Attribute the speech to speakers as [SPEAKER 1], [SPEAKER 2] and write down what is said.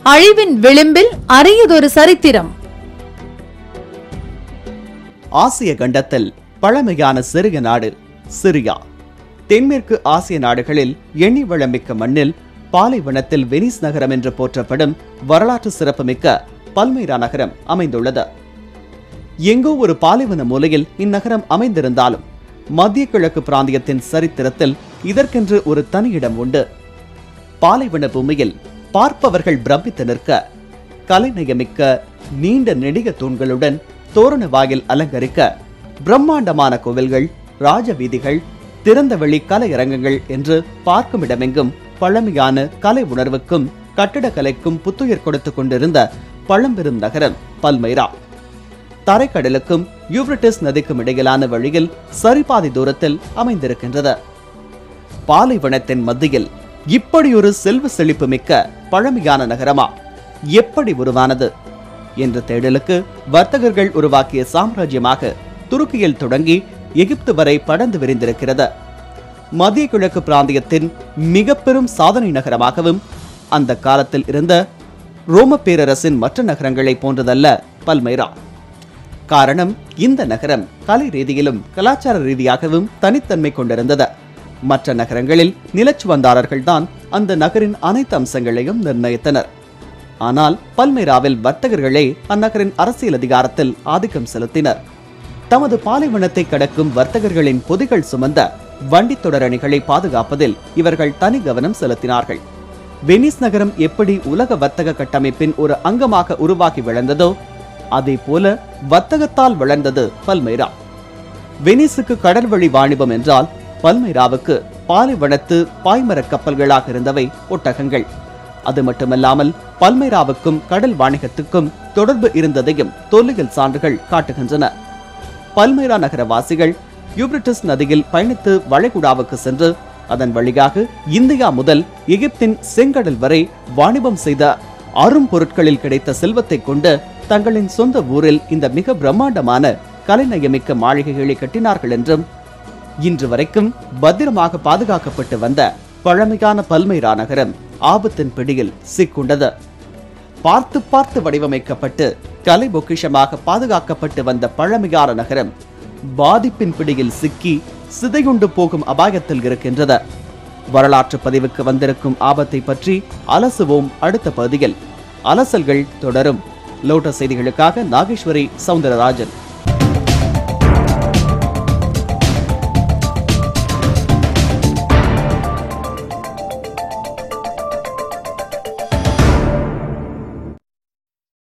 [SPEAKER 1] அழிவின் விளிம்பில் அரியதொரு சரித்திரம்
[SPEAKER 2] ஆசிய கண்டத்தில் பழமையான சிறிய நாடு சிரியா தென்மேற்கு ஆசிய நாடுகளில் எண்ணி வளமிக்க மண்ணில் பாலைவனத்தில் வெனிஸ் நகரம் என்று போற்றப்படும் வரலாற்று சிறப்புமிக்க பல்மைரா நகரம் அமைந்துள்ளது எங்கோ ஒரு பாலைவன மூலையில் இந்நகரம் அமைந்திருந்தாலும் மத்திய கிழக்கு பிராந்தியத்தின் சரித்திரத்தில் இதற்கென்று ஒரு தனி இடம் உண்டு பாலைவன பூமியில் பார்ப்பவர்கள் பிரமித்து நிற்க கலைநயமிக்க நீண்ட நெடிய தூண்களுடன் தோரண வாயில் அலங்கரிக்க பிரம்மாண்டமான கோவில்கள் ராஜ வீதிகள் திறந்தவெளி கலையரங்கங்கள் என்று பார்க்கும் இடமெங்கும் பழமையான கலை உணர்வுக்கும் கட்டிடக்கலைக்கும் புத்துயிர் கொடுத்து கொண்டிருந்த பழம்பெரும் நகரம் பல்மைரா தரைக்கடலுக்கும் யூப்ரட்டிஸ் நதிக்கும் இடையிலான வழியில் சரிபாதி தூரத்தில் அமைந்திருக்கின்றது பாலைவனத்தின் மத்தியில் இப்படியொரு செல்வ செழிப்பு மிக்க பழமையான நகரமா எப்படி உருவானது என்ற தேடலுக்கு வர்த்தகர்கள் உருவாக்கிய சாம்ராஜ்யமாக துருக்கியில் தொடங்கி எகிப்து வரை படர்ந்து விரிந்திருக்கிறது மத்திய கிழக்கு பிராந்தியத்தின் மிக பெரும் சாதனை நகரமாகவும் அந்த காலத்தில் இருந்த ரோம பேரரசின் மற்ற நகரங்களைப் போன்றதல்ல பல்மைரா காரணம் இந்த நகரம் கலை ரீதியிலும் கலாச்சார ரீதியாகவும் தனித்தன்மை கொண்டிருந்தது மற்ற நகரங்களில் நிலச்சுவந்தாரர்கள் தான் அந்த நகரின் அனைத்து அம்சங்களையும் நிர்ணயித்தனர் ஆனால் பல்மைராவில் வர்த்தகர்களே அந்நகரின் அரசியல் அதிகாரத்தில் ஆதிக்கம் செலுத்தினர் தமது பாலைவனத்தை கடக்கும் வர்த்தகர்களின் பொதிகள் சுமந்த வண்டித் தொடரணிகளை பாதுகாப்பதில் இவர்கள் தனி கவனம் செலுத்தினார்கள் வெனிஸ் நகரம் எப்படி உலக வர்த்தக கட்டமைப்பின் ஒரு அங்கமாக உருவாகி வளர்ந்ததோ அதே போல வர்த்தகத்தால் வளர்ந்தது பல்மைரா வெனிஸுக்கு கடல் வழி வாணிபம் என்றால் பல்மைராவுக்கு பாலைவனத்து பாய்மரக் கப்பல்களாக இருந்தவை ஒட்டகங்கள் அது மட்டுமல்லாமல் பல்மைராவுக்கும் கடல் வாணிகத்துக்கும் தொடர்பு இருந்ததையும் தொல்லியல் சான்றுகள் காட்டுகின்றன பல்மைரா நகர வாசிகள் யூப்ரட்டிஸ் நதியில் பயணித்து வளைகுடாவுக்கு சென்று அதன் வழியாக இந்தியா முதல் எகிப்தின் செங்கடல் வரை வாணிபம் செய்த அரும் பொருட்களில் கிடைத்த செல்வத்தை கொண்டு தங்களின் சொந்த ஊரில் இந்த மிக பிரம்மாண்டமான கலைநயமிக்க மாளிகைகளை கட்டினார்கள் என்றும் இன்று வரைக்கும் பத்திரமாக பாதுகாக்கப்பட்டு வந்த பழமையான பல்மைரா நகரம் ஆபத்தின் பிடியில் சிக்குண்டது பார்த்து பார்த்து வடிவமைக்கப்பட்டு கலை பொக்கிஷமாக பாதுகாக்கப்பட்டு வந்த பழமையான நகரம் பாதிப்பின் பிடியில் சிக்கி சிதையுண்டு போகும் அபாயத்தில் இருக்கின்றது வரலாற்று பதிவுக்கு வந்திருக்கும் ஆபத்தை பற்றி அலசுவோம் அடுத்த பகுதியில் அலசல்கள் தொடரும் லோட்டஸ் செய்திகளுக்காக நாகேஸ்வரி சவுந்தரராஜன்